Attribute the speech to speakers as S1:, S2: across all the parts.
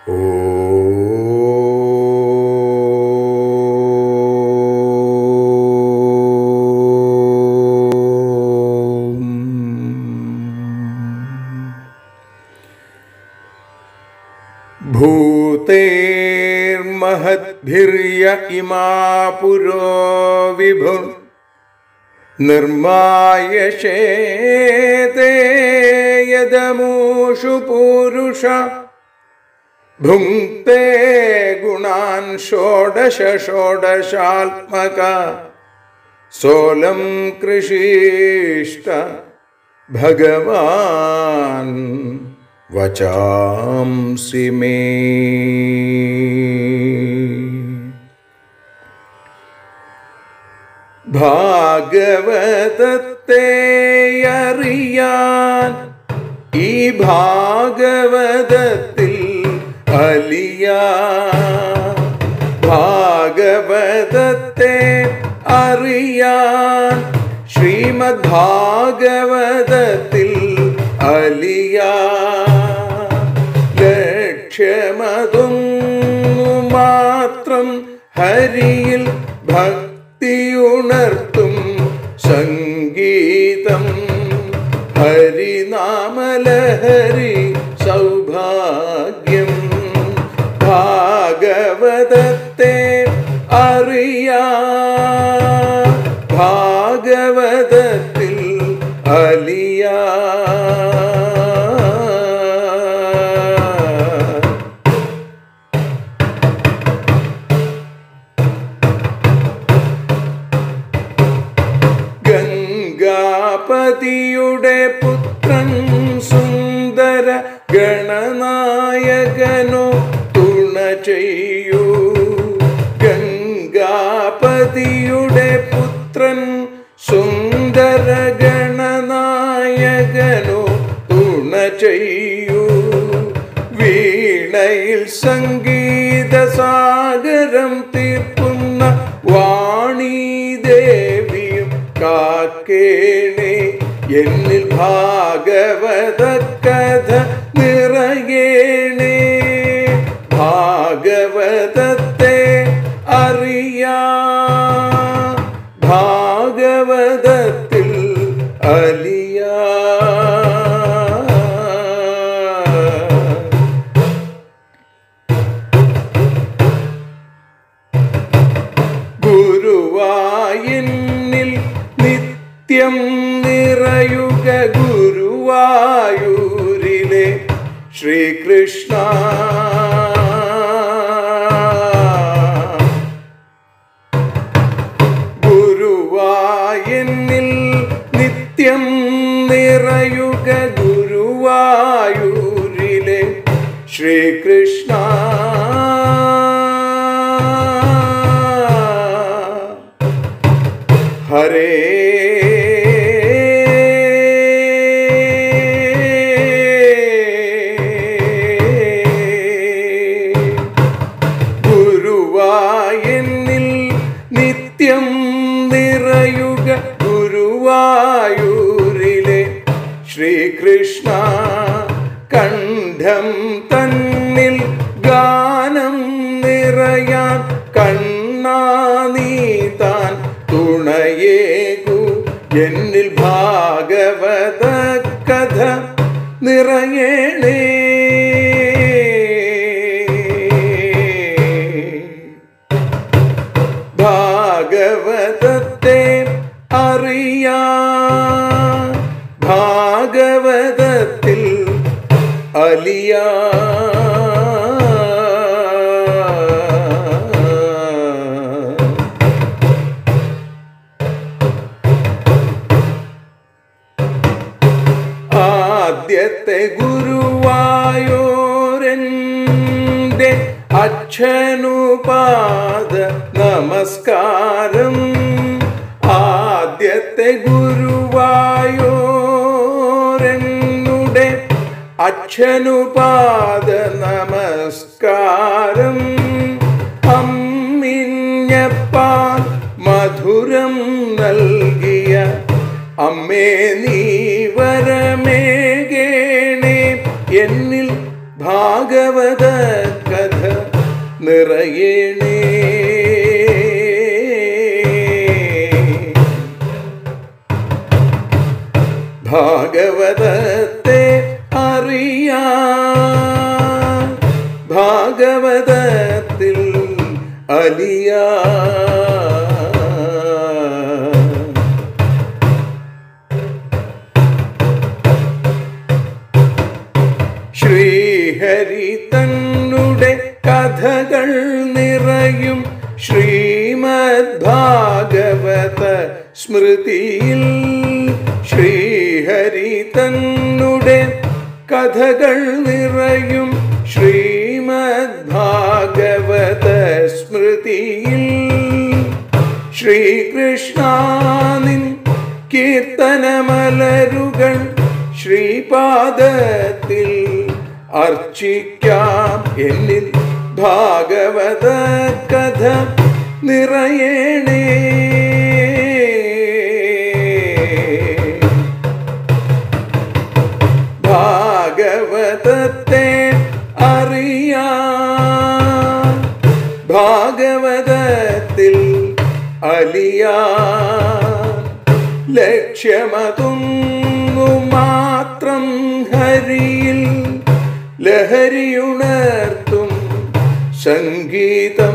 S1: ഭൂതേർമഹദ്ഭിര്യ ഇമാ പുരോ വിഭു നിർമായശേതേ യദമൂഷു പൂരുഷ ഭുങ്ക്തേ ഗുണാൻ ഷോഡശ ഷോഡശാത്മക സോലം കൃഷിഷ്ട ഭഗവാൻ വചാംസി മേ ഭാഗവതത്തെ അറിയാൻ ഈ ഭാഗവതത്തിൽ അലിയ ഭാഗവതത്തെ അറിയാൻ ശ്രീമദ് ഭാഗവതത്തിൽ അലിയ ലക്ഷ്യമതൊന്നു മാത്രം ഹരിയിൽ ഭക്തിയുണർത്തും സംഗീതം ഹരിനാമലഹരി സൗഭാഗ്യം ഭാഗവതത്തെ അറിയാ ഭാഗവതത്തിൽ അലിയാ ഗംഗാപതിയുടെ പുത്രൻ സുന്ദര ഗണനായകനോ തുണ ചെയ്യൂ ഗംഗാപതിയുടെ പുത്രൻ സുന്ദര ഗണനായകനോ തുണ ചെയ്യൂ വീണയിൽ സംഗീത സാഗരം തീർക്കുന്ന വാണി ദേവിയും കാക്കേണേ എന്നിൽ ഭാഗവത കഥ നിറയേണേ ഭാഗവതത്തെ അറിയാ ഭാഗവതത്തിൽ അലിയാ ഗുരുവായൂരിൽ നിത്യം നിറയുക ഗുരുവായൂരിലെ ശ്രീകൃഷ്ണ ഗുരുവായൂരിൽ നിത്യം നിറയുക ഗുരുവായൂരിലെ ശ്രീകൃഷ്ണ ഹരേ ഗുരുവായൂരിൽ നിത്യം നിറയുക ഗുരുവായൂരിലെ ശ്രീകൃഷ്ണ കണ്ഠം തന്നിൽ ഗാനം നിറയാൻ കണ്ണാ നീ താൻ തുണയേകു എന്നിൽ ഭാഗവത കഥ നിറയണേ ഭാഗവതത്തെ അറിയാ ഭാഗവതത്തിൽ അലിയാ ആദ്യത്തെ ഗുരുവായൂരൻ്റെ അച്ഛനുപാദ നമസ്കാരം ആദ്യത്തെ ഗുരുവായൂരനുടെ അച്ഛനുപാദ നമസ്കാരം അമ്മിഞ്ഞപ്പാൽ മധുരം നൽകിയ അമ്മേ നീ വരമേകേണേ എന്നിൽ ഭാഗവത കഥ നിറയണേ ഭാഗവതത്തെ അറിയാ ഭാഗവതത്തിൽ അലിയാ ശ്രീഹരി തന്നുടെ കഥകൾ നിറയും ശ്രീമദ് ഭാഗവത സ്മൃതിയിൽ ശ്രീഹരി തന്നുടെ കഥകൾ നിറയും ശ്രീമദ് ഭാഗവത സ്മൃതിയിൽ ശ്രീകൃഷ്ണാനിൻ കീർത്തനമലരുകൾ ശ്രീപാദത്തിൽ അർച്ചിക്കാം എന്നിൽ ഭാഗവത കഥ നിറയണേ ഭാഗവതത്തെ അറിയാ ഭാഗവതത്തിൽ അലിയാ ലക്ഷ്യമതൊന്നു മാത്രം ഹരിയിൽ ലഹരിയുണർത്തും സംഗീതം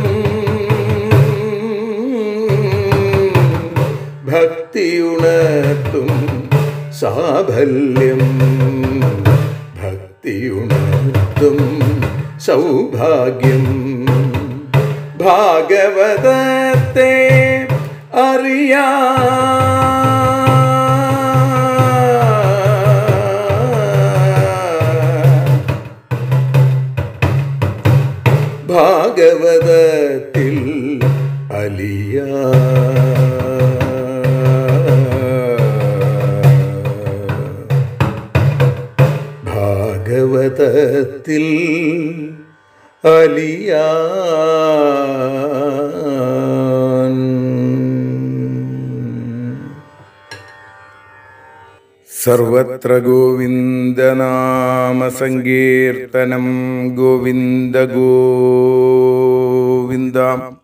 S1: ഭക്തിയുണർത്തും സാഫല്യം ഭക്തിയുണർത്തും സൗഭാഗ്യം ഭാഗവതത്തെ അറിയാ ഭാഗവതത്തിൽ അലിയ ഭാഗവതത്തിൽ അലിയാൻ സർവത്ര ഗോവിന്ദനാമസങ്കീർത്തനം ഗോവിന്ദ ഗോവിന്ദ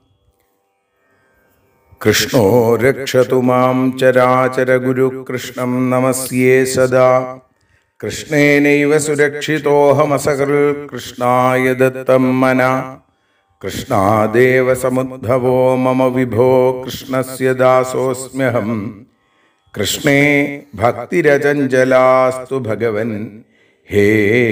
S1: കൃഷ്ണോ രക്ഷതു മാം ചരാചര ഗുരുകൃഷ്ണം നമസ്യേ സദാ കൃഷ്ണേനൈവ സുരക്ഷിതോഹമസകൃ കൃഷ്ണായ ദത്തം മന കൃഷ്ണാദേവ സമുദ്ഭവോ മമ വിഭോ കൃഷ്ണസ്യ ദാസോസ്മ്യഹം കൃഷ്ണേ ഭക്തിരചഞ്ചലാസ്തു ഭഗവൻ ഹേ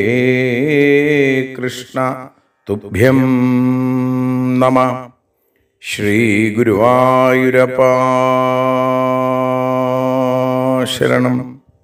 S1: കൃഷ്ണ തുഭ്യം നമ ശ്രീ ഗുരുവായൂരപ്പ ശരണം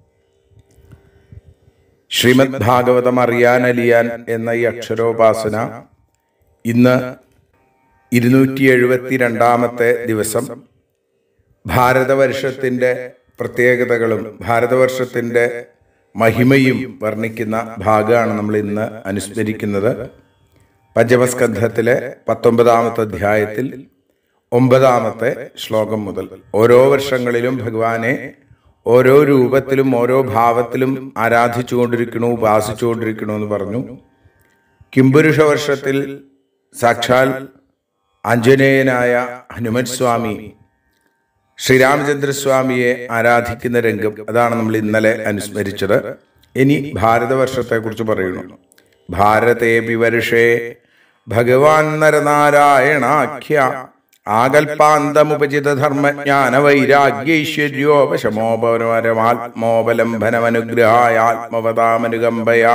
S1: ശ്രീമദ് ഭാഗവതം അറിയാൻ അലിയാൻ എന്ന ഈ അക്ഷരോപാസന ഇന്ന് ഇരുന്നൂറ്റി എഴുപത്തി രണ്ടാമത്തെ ദിവസം ഭാരതവർഷത്തിൻ്റെ പ്രത്യേകതകളും ഭാരതവർഷത്തിൻ്റെ മഹിമയും വർണ്ണിക്കുന്ന ഭാഗമാണ് നമ്മൾ ഇന്ന് അനുസ്മരിക്കുന്നത് പഞ്ചമസ്കന്ധത്തിലെ പത്തൊമ്പതാമത്തെ അധ്യായത്തിൽ ഒമ്പതാമത്തെ ശ്ലോകം മുതൽ ഓരോ വർഷങ്ങളിലും ഭഗവാനെ ഓരോ രൂപത്തിലും ഓരോ ഭാവത്തിലും ആരാധിച്ചുകൊണ്ടിരിക്കണു ഉപാസിച്ചുകൊണ്ടിരിക്കണു എന്ന് പറഞ്ഞു കിംപുരുഷ വർഷത്തിൽ സാക്ഷാൽ ആഞ്ജനേയനായ ഹനുമൻ സ്വാമി ശ്രീരാമചന്ദ്രസ്വാമിയെ ആരാധിക്കുന്ന രംഗം അതാണ് നമ്മൾ ഇന്നലെ അനുസ്മരിച്ചത് ഇനി ഭാരതവർഷത്തെക്കുറിച്ച് പറയുന്നു ഭാരതേ വിവർഷേ ഭഗവാൻ നരനാരായണാഖ്യ ആകൽപാന്തമുപചിത ധർമ്മജ്ഞാന വൈരാഗ്യൈശ്വര്യോപശമോപരമാത്മോപലംബനമനുഗ്രഹായ ആത്മവതാമനുകമ്പയാ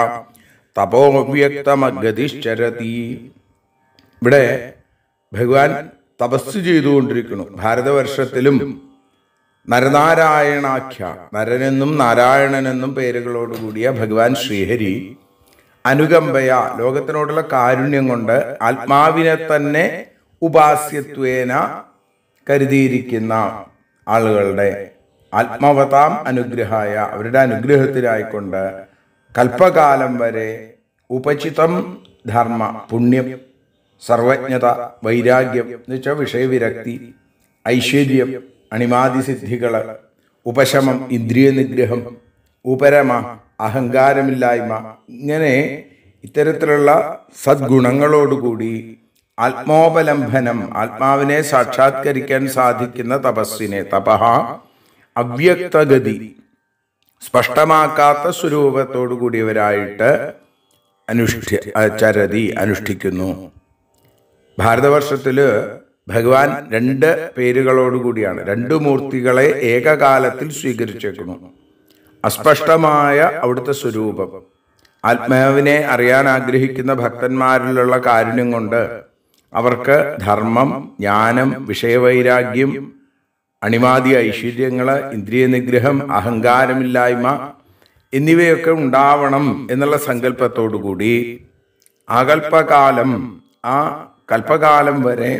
S1: തപോവ്യക്തമഗതിശ്ചരതി ഇവിടെ ഭഗവാൻ തപസ് ചെയ്തുകൊണ്ടിരിക്കുന്നു ഭാരതവർഷത്തിലും നരനാരായണാഖ്യ നരനെന്നും നാരായണനെന്നും പേരുകളോടുകൂടിയ ഭഗവാൻ ശ്രീഹരി അനുകമ്പയ ലോകത്തിനോടുള്ള കാരുണ്യം കൊണ്ട് ആത്മാവിനെ തന്നെ ഉപാസ്യത്വേന കരുതിയിരിക്കുന്ന ആളുകളുടെ ആത്മവതാം അനുഗ്രഹായ അവരുടെ അനുഗ്രഹത്തിലായിക്കൊണ്ട് കൽപ്പകാലം വരെ ഉപചിതം ധർമ്മ പുണ്യം സർവജ്ഞത വൈരാഗ്യം എന്ന് വെച്ചാൽ വിഷയവിരക്തി ഐശ്വര്യം അണിമാതിസിദ്ധികൾ ഉപശമം ഇന്ദ്രിയ നിഗ്രഹം ഉപരമ അഹങ്കാരമില്ലായ്മ ഇങ്ങനെ ഇത്തരത്തിലുള്ള സദ്ഗുണങ്ങളോടുകൂടി ആത്മോപലംബനം ആത്മാവിനെ സാക്ഷാത്കരിക്കാൻ സാധിക്കുന്ന തപസ്സിനെ തപഹ അവ്യക്തഗതി സ്പഷ്ടമാക്കാത്ത സ്വരൂപത്തോടു കൂടിയവരായിട്ട് അനുഷ്ഠി ചരതി അനുഷ്ഠിക്കുന്നു ഭാരതവർഷത്തില് ഭഗവാൻ രണ്ട് പേരുകളോടുകൂടിയാണ് രണ്ട് മൂർത്തികളെ ഏകകാലത്തിൽ സ്വീകരിച്ചേക്കുന്നു അസ്പഷ്ടമായ അവിടുത്തെ സ്വരൂപം ആത്മാവിനെ അറിയാൻ ആഗ്രഹിക്കുന്ന ഭക്തന്മാരിലുള്ള കാരുണ്യം കൊണ്ട് അവർക്ക് ധർമ്മം ജ്ഞാനം വിഷയവൈരാഗ്യം അണിമാതി ഐശ്വര്യങ്ങള് ഇന്ദ്രിയ നിഗ്രഹം അഹങ്കാരമില്ലായ്മ എന്നിവയൊക്കെ ഉണ്ടാവണം എന്നുള്ള സങ്കല്പത്തോടുകൂടി ആ കൽപ്പകാലം ആ കൽപ്പകാലം വരെ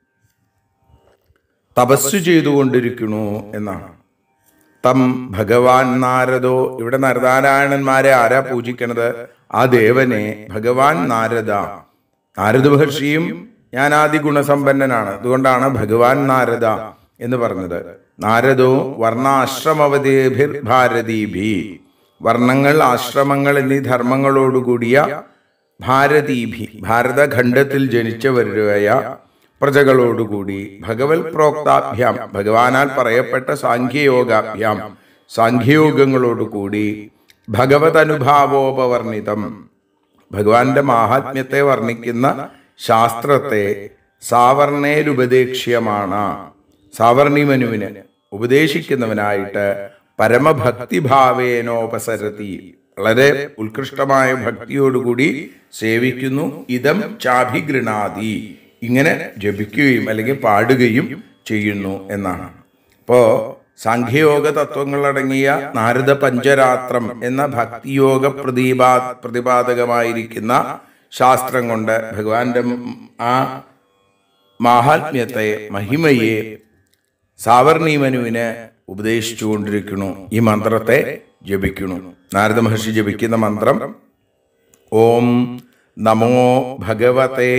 S1: തപസ് ചെയ്തുകൊണ്ടിരിക്കണു എന്നാണ് തം ഭഗവാൻ നാരദോ ഇവിടെ നരനാരായണന്മാരെ ആരാ പൂജിക്കണത് ആ ദേവനെ ഭഗവാൻ നാരദ നാരദ മഹർഷിയും ഞാൻ ആദി ഗുണസമ്പന്നനാണ് അതുകൊണ്ടാണ് ഭഗവാൻ നാരദ എന്ന് പറഞ്ഞത് നാരദോ വർണ്ണാശ്രമവതേഭിർ ഭാരതീഭി വർണ്ണങ്ങൾ ആശ്രമങ്ങൾ എന്നീ ധർമ്മങ്ങളോടുകൂടിയ ഭാരതീഭി ഭാരതഖണ്ഡത്തിൽ ജനിച്ചവരായ പ്രജകളോടുകൂടി ഭഗവത് പ്രോക്താഭ്യാം ഭഗവാനാൽ പറയപ്പെട്ട സാഖ്യയോഗാഭ്യാം സാഖ്യയോഗങ്ങളോടുകൂടി ഭഗവത് അനുഭാവോപവർണിതം ഭഗവാന്റെ മാഹാത്മ്യത്തെ വർണ്ണിക്കുന്ന ശാസ്ത്രത്തെ സാവർണേരുപദേക്ഷ്യമാണ് സാവർണിമനുവിന് ഉപദേശിക്കുന്നവനായിട്ട് പരമഭക്തിഭാവേനോപസരതി വളരെ ഉത്കൃഷ്ടമായ ഭക്തിയോടുകൂടി സേവിക്കുന്നു ഇതം ചാഭിഗൃണാതി ഇങ്ങനെ ജപിക്കുകയും അല്ലെങ്കിൽ പാടുകയും ചെയ്യുന്നു എന്നാണ് അപ്പോ സാഖ്യയോഗ തത്വങ്ങളടങ്ങിയ നാരദ പഞ്ചരാത്രം എന്ന ഭക്തിയോഗ പ്രതിപാ പ്രതിപാദകമായിരിക്കുന്ന ശാസ്ത്രം കൊണ്ട് ഭഗവാന്റെ ആ മാഹാത്മ്യത്തെ മഹിമയെ സാവർണീമനുവിന് ഉപദേശിച്ചുകൊണ്ടിരിക്കുന്നു ഈ മന്ത്രത്തെ ജപിക്കുന്നു നാരദ മഹർഷി ജപിക്കുന്ന മന്ത്രം ഓം നമോ ഭഗവത്തെ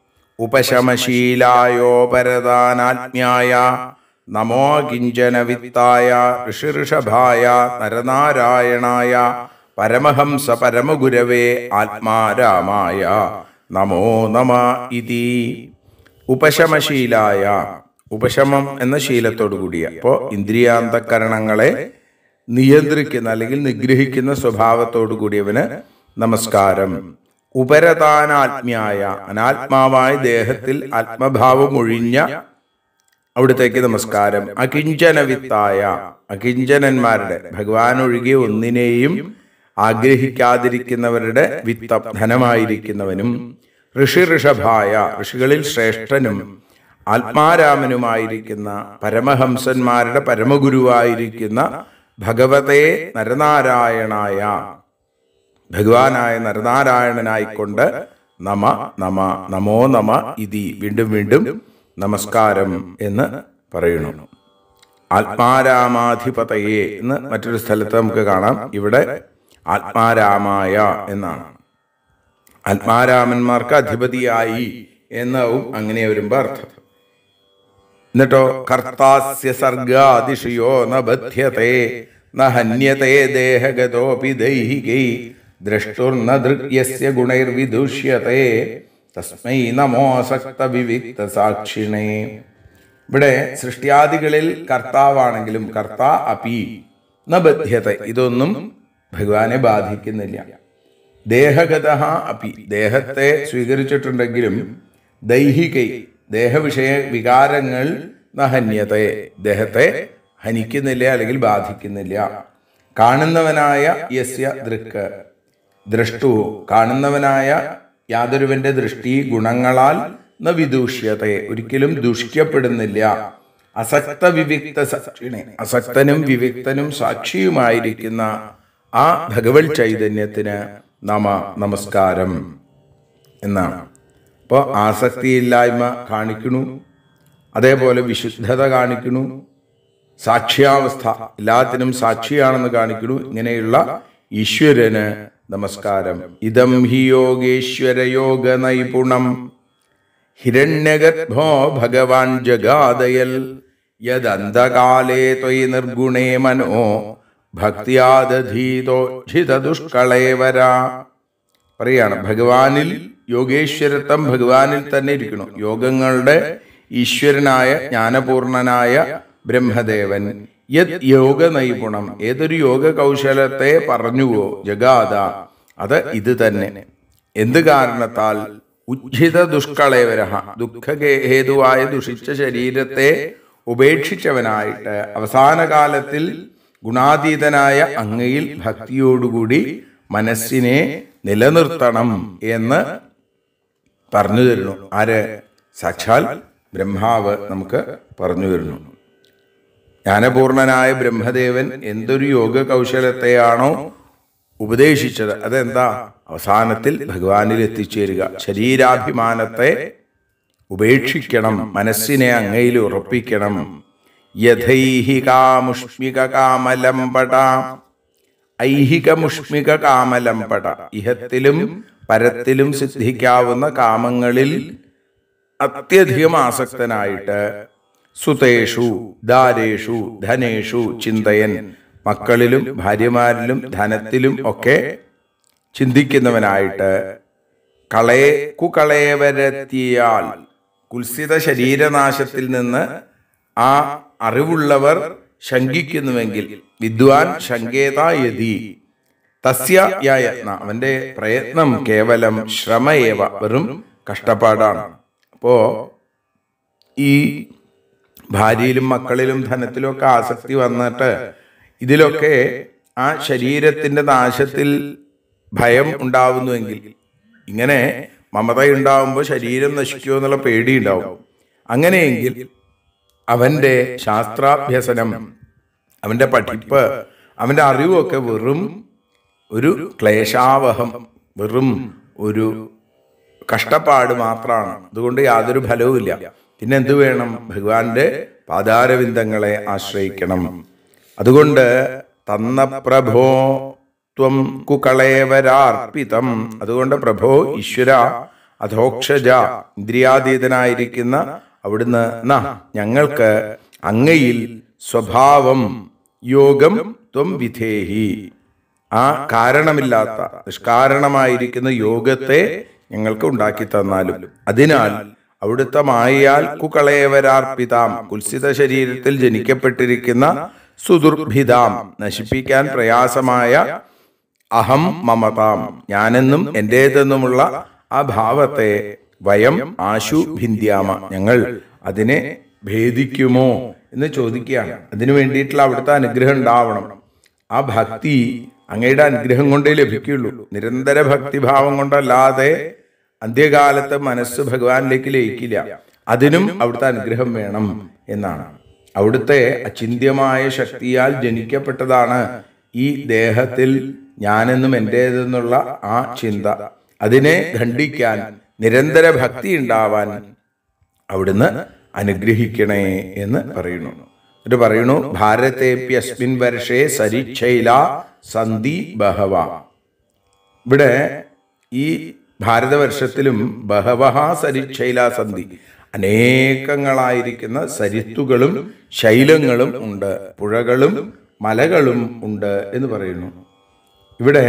S1: ഉപശമശീലായോപരദാനാജ്ഞായ നമോ കിഞ്ചന വിത്തായ ഋഷിഋഷഭായ നരനാരായണായ പരമഹംസ പരമഗുരവേ ആത്മാരാമായ നമോ നമ ഇതി ഉപശമശീലായ ഉപശമം എന്ന ശീലത്തോടു കൂടിയ അപ്പോൾ ഇന്ദ്രിയാന്തകരണങ്ങളെ നിയന്ത്രിക്കുന്ന അല്ലെങ്കിൽ നിഗ്രഹിക്കുന്ന സ്വഭാവത്തോടു കൂടിയവന് നമസ്കാരം ഉപരതാനാത്മ്യായ അനാത്മാവായ ദേഹത്തിൽ ആത്മഭാവം ഒഴിഞ്ഞ അവിടത്തേക്ക് നമസ്കാരം അകിഞ്ചനവിത്തായ അകിഞ്ചനന്മാരുടെ ഭഗവാൻ ഒഴികെ ഒന്നിനെയും ആഗ്രഹിക്കാതിരിക്കുന്നവരുടെ വിത്തം ധനമായിരിക്കുന്നവനും ഋഷി ഋഷഭായ ഋഷികളിൽ ശ്രേഷ്ഠനും ആത്മാരാമനുമായിരിക്കുന്ന പരമഹംസന്മാരുടെ പരമഗുരുവായിരിക്കുന്ന ഭഗവതേ നരനാരായണായ ഭഗവാനായ നരനാരായണനായിക്കൊണ്ട് നമ നമ നമോ നമ ഇതി വീണ്ടും വീണ്ടും നമസ്കാരം എന്ന് പറയുന്നു ആത്മാരാമാധിപതയെ എന്ന് മറ്റൊരു സ്ഥലത്ത് നമുക്ക് കാണാം ഇവിടെ ആത്മാരാമായ എന്നാണ് ആത്മാരാമന്മാർക്ക് അധിപതിയായി എന്നാവും അങ്ങനെ വരുമ്പോ അർത്ഥം എന്നിട്ടോ കർത്താസ്യ സർഗാതിഷയോ ന ബധ്യത്തെ ന ഹന്യത്തെ ദേഹഗതോപി ദൈഹികൈ ദ്രഷ്ടുർന ദൃഗ്യസ്യ ഗുണൈർവിദുഷ്യത്തെ തസ്മൈ നമോസക്ത വിവിക്ത സാക്ഷിണേ ഇവിടെ സൃഷ്ടിയാദികളിൽ കർത്താവാണെങ്കിലും കർത്താ അപി ന ബധ്യത ഇതൊന്നും ഭഗവാനെ ബാധിക്കുന്നില്ല ദേഹഗത അപി ദേഹത്തെ സ്വീകരിച്ചിട്ടുണ്ടെങ്കിലും ദൈഹികൈ ദേഹവിഷയ വികാരങ്ങൾ നഹന്യത്തെ ദേഹത്തെ ഹനിക്കുന്നില്ല അല്ലെങ്കിൽ ബാധിക്കുന്നില്ല കാണുന്നവനായ യസ്യ ദൃക്ക് ദ്രഷ്ടു കാണുന്നവനായ യാതൊരുവന്റെ ദൃഷ്ടി ഗുണങ്ങളാൽ ന വിദൂഷ്യത്തെ ഒരിക്കലും ദുഷിക്കപ്പെടുന്നില്ല അസക്ത വിവിക്ത സാക്ഷിണെ അസക്തനും വിവിക്തനും സാക്ഷിയുമായിരിക്കുന്ന ആ ഭഗവത് ചൈതന്യത്തിന് നമ നമസ്കാരം എന്നാണ് അപ്പോൾ ആസക്തിയില്ലായ്മ കാണിക്കണു അതേപോലെ വിശുദ്ധത കാണിക്കണു സാക്ഷ്യാവസ്ഥ എല്ലാത്തിനും സാക്ഷിയാണെന്ന് കാണിക്കണു ഇങ്ങനെയുള്ള ഈശ്വരന് നമസ്കാരം ഇതം ഹി യോഗേശ്വര യോഗ നൈപുണം ഹിരണ്യഗർഭോ ഭഗവാൻ ജഗാദയൽ യദന്തകാലേ ത്വയി നിർഗുണേ മനോ ഭക്തിയാദധീതോജിത ദുഷ്കളേവര പറയാണ് ഭഗവാനിൽ യോഗേശ്വരത്വം ഭഗവാനിൽ തന്നെ ഇരിക്കണം യോഗങ്ങളുടെ ഈശ്വരനായ ജ്ഞാനപൂർണനായ ബ്രഹ്മദേവൻ യത് യോഗ നൈപുണം ഏതൊരു യോഗ കൗശലത്തെ പറഞ്ഞുവോ ജഗാത അത് ഇത് തന്നെ എന്ത് കാരണത്താൽ ഉജ്ജിത ദുഷ്കളേവര ദുഃഖഹേതുവായ ദുഷിച്ച ശരീരത്തെ ഉപേക്ഷിച്ചവനായിട്ട് അവസാന കാലത്തിൽ ഗുണാതീതനായ അങ്ങയിൽ ഭക്തിയോടുകൂടി മനസ്സിനെ നിലനിർത്തണം എന്ന് പറഞ്ഞു തരുന്നു ആര് സാക്ഷാൽ ബ്രഹ്മാവ് നമുക്ക് പറഞ്ഞു തരുന്നു ജ്ഞാനപൂർണനായ ബ്രഹ്മദേവൻ എന്തൊരു യോഗ കൗശലത്തെയാണോ ഉപദേശിച്ചത് അതെന്താ അവസാനത്തിൽ ഭഗവാനിൽ എത്തിച്ചേരുക ശരീരാഭിമാനത്തെ ഉപേക്ഷിക്കണം മനസ്സിനെ അങ്ങയിൽ ഉറപ്പിക്കണം യഥൈഹികാമുഷ്മിക കാമലംപട ഐഹികമുഷ്മിക കാമലംപട ഇഹത്തിലും പരത്തിലും സിദ്ധിക്കാവുന്ന കാമങ്ങളിൽ അത്യധികം ആസക്തനായിട്ട് സുതേഷു ദാരേഷു ധനേഷു ചിന്തയൻ മക്കളിലും ഭാര്യമാരിലും ധനത്തിലും ഒക്കെ ചിന്തിക്കുന്നവനായിട്ട് കളയെ കുകളയവരെത്തിയാൽ കുൽസിത ശരീരനാശത്തിൽ നിന്ന് ആ അറിവുള്ളവർ ശങ്കിക്കുന്നുവെങ്കിൽ വിദ്വാൻ ശങ്കേതായതി തസ്യ യത്ന അവന്റെ പ്രയത്നം കേവലം ശ്രമയേവ വെറും കഷ്ടപ്പാടാണ് അപ്പോ ഈ ഭാര്യയിലും മക്കളിലും ധനത്തിലും ഒക്കെ ആസക്തി വന്നിട്ട് ഇതിലൊക്കെ ആ ശരീരത്തിന്റെ നാശത്തിൽ ഭയം ഉണ്ടാവുന്നുവെങ്കിൽ ഇങ്ങനെ മമതയുണ്ടാവുമ്പോൾ ശരീരം നശിക്കുമോ എന്നുള്ള പേടി ഉണ്ടാവും അങ്ങനെയെങ്കിൽ അവന്റെ ശാസ്ത്രാഭ്യസനം അവന്റെ പഠിപ്പ് അവന്റെ അറിവൊക്കെ വെറും ഒരു ക്ലേശാവഹം വെറും ഒരു കഷ്ടപ്പാട് മാത്രമാണ് അതുകൊണ്ട് യാതൊരു ഫലവുമില്ല പിന്നെ എന്തു വേണം ഭഗവാന്റെ പാതാരവിന്ദങ്ങളെ ആശ്രയിക്കണം അതുകൊണ്ട് തന്ന പ്രഭോ ത്വം കുകളേവരാർപ്പിതം അതുകൊണ്ട് പ്രഭോ ഈശ്വര അധോക്ഷജ ഇന്ദ്രിയാതീതനായിരിക്കുന്ന അവിടുന്ന് ന ഞങ്ങൾക്ക് അങ്ങയിൽ സ്വഭാവം യോഗം ത്വം വിധേഹി ആ കാരണമില്ലാത്ത നിഷ്കാരണമായിരിക്കുന്ന യോഗത്തെ ഞങ്ങൾക്ക് ഉണ്ടാക്കി തന്നാലും അതിനാൽ അവിടുത്തെ മായയാൽ കുകളേവരാർപ്പിതാം കുൽസിത ശരീരത്തിൽ ജനിക്കപ്പെട്ടിരിക്കുന്ന സുദുർഭിതാം നശിപ്പിക്കാൻ പ്രയാസമായ അഹം മമതാം ഞാനെന്നും എന്റേതെന്നുമുള്ള ആ ഭാവത്തെ വയം ആശു ഭിന്ത്യാമ ഞങ്ങൾ അതിനെ ഭേദിക്കുമോ എന്ന് ചോദിക്കുകയാണ് അതിനു വേണ്ടിയിട്ടുള്ള അവിടുത്തെ അനുഗ്രഹം ഉണ്ടാവണം ആ ഭക്തി അങ്ങയുടെ അനുഗ്രഹം കൊണ്ടേ ലഭിക്കുള്ളൂ നിരന്തര ഭക്തിഭാവം കൊണ്ടല്ലാതെ അന്ത്യകാലത്ത് മനസ്സ് ഭഗവാനിലേക്ക് ലയിക്കില്ല അതിനും അവിടുത്തെ അനുഗ്രഹം വേണം എന്നാണ് അവിടുത്തെ അചിന്യമായ ശക്തിയാൽ ജനിക്കപ്പെട്ടതാണ് ഈ ദേഹത്തിൽ ഞാനെന്നും എന്റേതെന്നുള്ള ആ ചിന്ത അതിനെ ഖണ്ഡിക്കാൻ നിരന്തര ഭക്തി ഉണ്ടാവാൻ അവിടുന്ന് അനുഗ്രഹിക്കണേ എന്ന് പറയുന്നു എന്നിട്ട് പറയുന്നു ഭാരതേപ്യസ്മിൻ വർഷേ സരിച്ഛൈല സന്ധി ബഹവ ഇവിടെ ഈ ഭാരതവർഷത്തിലും ബഹവഹ സരിച്ഛൈല സന്ധി അനേകങ്ങളായിരിക്കുന്ന സരിത്തുകളും ശൈലങ്ങളും ഉണ്ട് പുഴകളും മലകളും ഉണ്ട് എന്ന് പറയുന്നു ഇവിടെ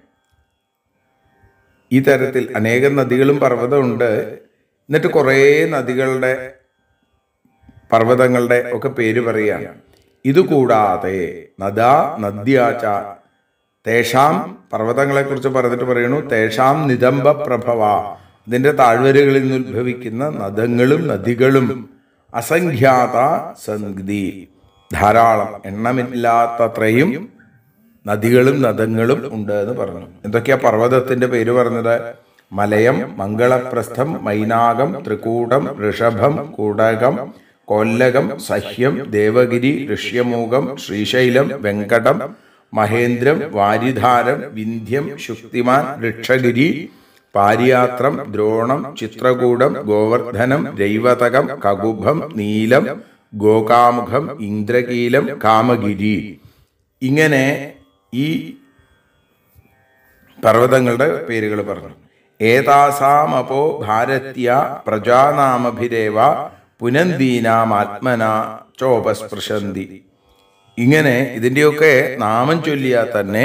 S1: ഈ തരത്തിൽ അനേകം നദികളും പർവ്വതമുണ്ട് എന്നിട്ട് കുറേ നദികളുടെ പർവ്വതങ്ങളുടെ ഒക്കെ പേര് പറയുകയാണ് ഇതുകൂടാതെ നദാ നദ്യാച തേഷാം പർവ്വതങ്ങളെ കുറിച്ച് പറഞ്ഞിട്ട് പറയുന്നു തേഷാം നിതംബ പ്രഭവ ഇതിന്റെ താഴ്വരകളിൽ നിന്ന് ഉത്ഭവിക്കുന്ന നദങ്ങളും നദികളും അസംഖ്യാത സന്ധി ധാരാളം എണ്ണമില്ലാത്തത്രയും നദികളും നദങ്ങളും ഉണ്ട് എന്ന് പറഞ്ഞു എന്തൊക്കെയാ പർവ്വതത്തിന്റെ പേര് പറഞ്ഞത് മലയം മംഗളപ്രസ്ഥം മൈനാകം ത്രികൂടം ഋഷഭം കൂടകം കൊല്ലകം സഹ്യം ദേവഗിരി ഋഷ്യമൂകം ശ്രീശൈലം വെങ്കടം മഹേന്ദ്രം വാരിധാരം വിന്ധ്യം ശുക്തിമാൻ ഋക്ഷഗിരി പാരിയാത്രം ദ്രോണം ചിത്രകൂടം ഗോവർദ്ധനം രൈവതകം കകുഭം നീലം ഗോകാമുഖം ഇന്ദ്രകീലം കാമഗിരി ഇങ്ങനെ ഈ പർവ്വതങ്ങളുടെ പേരുകൾ പറഞ്ഞു ഏതാസാമപോ ഭാരത്യ പ്രജാനാമഭിരേവ പുനന്ദീനാമാത്മന ചോപസ്പൃശന്തി ഇങ്ങനെ ഇതിൻ്റെയൊക്കെ നാമം ചൊല്ലിയാൽ തന്നെ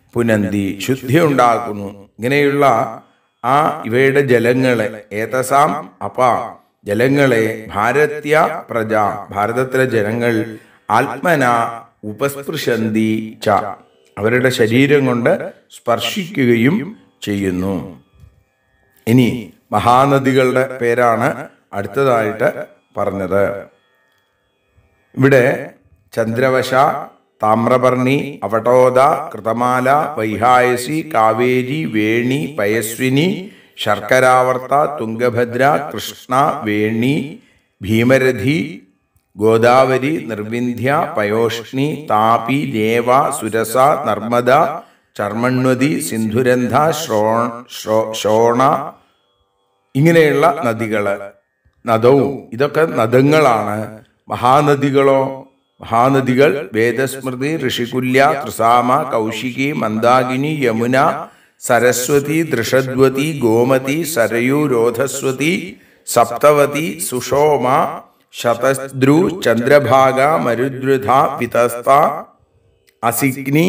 S1: പുനന്തി ശുദ്ധി ഉണ്ടാക്കുന്നു ഇങ്ങനെയുള്ള ആ ഇവയുടെ ജലങ്ങളെ ഏതസാം അപ ജലങ്ങളെ ഭാരത്യ പ്രജ ഭാരതത്തിലെ ജനങ്ങൾ ആത്മന ഉപസ്പൃശന്തി ച അവരുടെ ശരീരം കൊണ്ട് സ്പർശിക്കുകയും ചെയ്യുന്നു ഇനി മഹാനദികളുടെ പേരാണ് അടുത്തതായിട്ട് പറഞ്ഞത് ഇവിടെ ചന്ദ്രവശ താമ്രപർണി അവടോദ കൃതമാല വൈഹായസി കാവേരി വേണി പയസ്വിനി ശർക്കരാവർത്ത തുംഗഭദ്ര കൃഷ്ണ വേണി ഭീമരഥി ഗോദാവരി നിർവിന്ധ്യ പയോഷ്ണി താപി നേവ സുരസ നർമ്മദ ചർമ്മണ്വതി സിന്ധുരന്ധ ശ്രോ ശ്രോ- ശോണ ഇങ്ങനെയുള്ള നദികള് നദവും ഇതൊക്കെ നദങ്ങളാണ് മഹാനദികളോ മഹാനദികൾ വേദസ്മൃതി ഋഷികുല്യ ത്രിസാമ കൗശികി മന്ദാകിനി യമുന സരസ്വതി ദൃഷദ്വതി ഗോമതി സരയു രോധസ്വതി സപ്തവതി സുഷോമ ശതദ്രു ചന്ദ്രഭാഗ മരുദ്രുധ വിതസ്ത അസിഗ്നി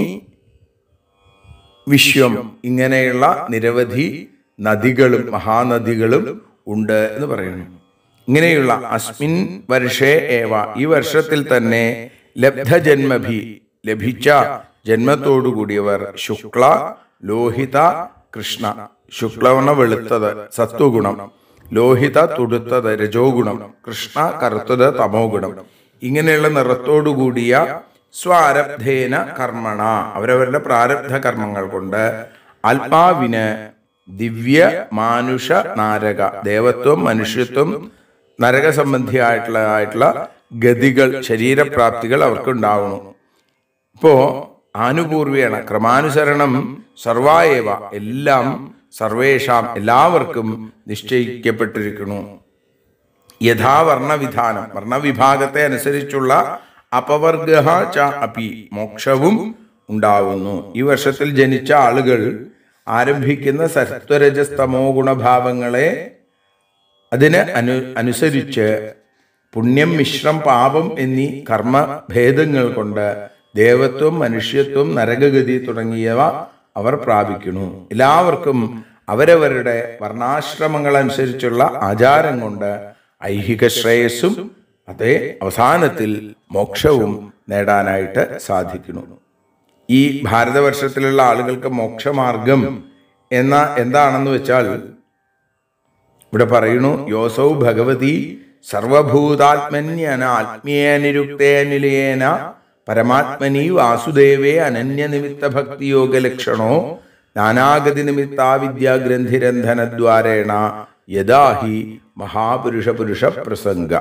S1: വിശ്വം ഇങ്ങനെയുള്ള നിരവധി നദികളും മഹാനദികളും ഉണ്ട് എന്ന് പറയുന്നു ഇങ്ങനെയുള്ള അസ്മിൻ വർഷേ ഏവ ഈ വർഷത്തിൽ തന്നെ ലബ്ധജന്മഭി ലഭിച്ച ജന്മത്തോടുകൂടിയവർ ശുക്ല ലോഹിത കൃഷ്ണ ശുക്ലവണ വെളുത്തത് സത്വഗുണം ലോഹിത തുടുത്തത് രജോ ഗുണം കൃഷ്ണ കറുത്തത് തമോ ഗുണം ഇങ്ങനെയുള്ള നിറത്തോടുകൂടിയ സ്വാരബ്ധേന കർമ്മണ അവരവരുടെ പ്രാരബ്ധ കർമ്മങ്ങൾ കൊണ്ട് ആത്മാവിന് ദിവ്യ മാനുഷ നാരക ദേവത്വം മനുഷ്യത്വം നരക സംബന്ധിയായിട്ടുള്ള ആയിട്ടുള്ള ഗതികൾ ശരീരപ്രാപ്തികൾ അവർക്ക് ഉണ്ടാവുന്നു ഇപ്പോ ആനുപൂർവേണ ക്രമാനുസരണം സർവായവ എല്ലാം സർവേഷാം എല്ലാവർക്കും നിശ്ചയിക്കപ്പെട്ടിരിക്കുന്നു യഥാ വർണ്ണവിധാനം വർണ്ണവിഭാഗത്തെ അനുസരിച്ചുള്ള അപവർഗ ച അപി മോക്ഷവും ഉണ്ടാവുന്നു ഈ വർഷത്തിൽ ജനിച്ച ആളുകൾ ആരംഭിക്കുന്ന സത്വരജസ്തമോ ഗുണഭാവങ്ങളെ അതിന് അനു അനുസരിച്ച് പുണ്യം മിശ്രം പാപം എന്നീ കർമ്മഭേദങ്ങൾ കൊണ്ട് ദേവത്വം മനുഷ്യത്വം നരകഗതി തുടങ്ങിയവ അവർ പ്രാപിക്കുന്നു എല്ലാവർക്കും അവരവരുടെ വർണ്ണാശ്രമങ്ങൾ അനുസരിച്ചുള്ള ആചാരം കൊണ്ട് ഐഹിക ശ്രേയസ്സും അതേ അവസാനത്തിൽ മോക്ഷവും നേടാനായിട്ട് സാധിക്കുന്നു ഈ ഭാരതവർഷത്തിലുള്ള ആളുകൾക്ക് മോക്ഷമാർഗം എന്ന എന്താണെന്ന് വെച്ചാൽ ഇവിടെ പറയുന്നു യോസൗ ഭഗവതി സർവഭൂതാത്മന്യന ആത്മീയനിരുക്തേനിലയേന പരമാത്മനി വാസുദേവേ അനന്യനിമിത്ത ഭക്തിയോഗ ലക്ഷണോ നാനാഗതി നിമിത്ത വിദ്യാഗ്രന്ഥിരന്ധനദ്വാരേണ യഥാഹി മഹാപുരുഷ പുരുഷ പ്രസംഗ